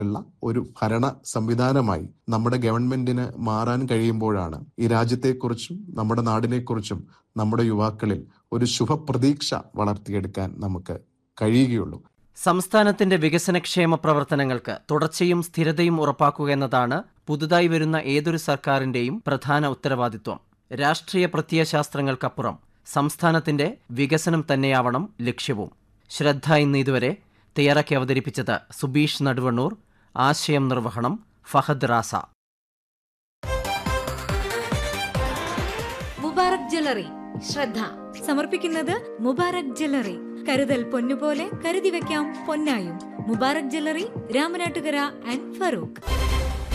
ഉള്ള ഒരു ഭരണ സംവിധാനമായി നമ്മുടെ ഗവൺമെന്റിന് മാറാൻ കഴിയുമ്പോഴാണ് ഈ രാജ്യത്തെക്കുറിച്ചും നമ്മുടെ നാടിനെക്കുറിച്ചും നമ്മുടെ യുവാക്കളിൽ ഒരു ശുഭപ്രതീക്ഷ വളർത്തിയെടുക്കാൻ നമുക്ക് കഴിയുകയുള്ളൂ സംസ്ഥാനത്തിന്റെ വികസനക്ഷേമ പ്രവർത്തനങ്ങൾക്ക് തുടർച്ചയും സ്ഥിരതയും ഉറപ്പാക്കുക എന്നതാണ് പുതുതായി വരുന്ന ഏതൊരു സർക്കാരിന്റെയും പ്രധാന ഉത്തരവാദിത്വം രാഷ്ട്രീയ പ്രത്യയശാസ്ത്രങ്ങൾക്കപ്പുറം സംസ്ഥാനത്തിന്റെ വികസനം തന്നെയാവണം ലക്ഷ്യവും ശ്രദ്ധ ഇന്ന് ഇതുവരെ തയ്യാറാക്കി അവതരിപ്പിച്ചത് സുബീഷ് നടുവണ്ണൂർ ആശയം നിർവഹണം ഫഹദ് റാസ മുബാറക് ജ്വല്ലറി ശ്രദ്ധ സമർപ്പിക്കുന്നത് മുബാറക് ജ്വല്ലറി കരുതൽ പൊന്നുപോലെ കരുതി വെക്കാം പൊന്നായും മുബാറക് ജ്വല്ലറി രാമനാട്ടുകര ആൻഡ് ഫറൂഖ്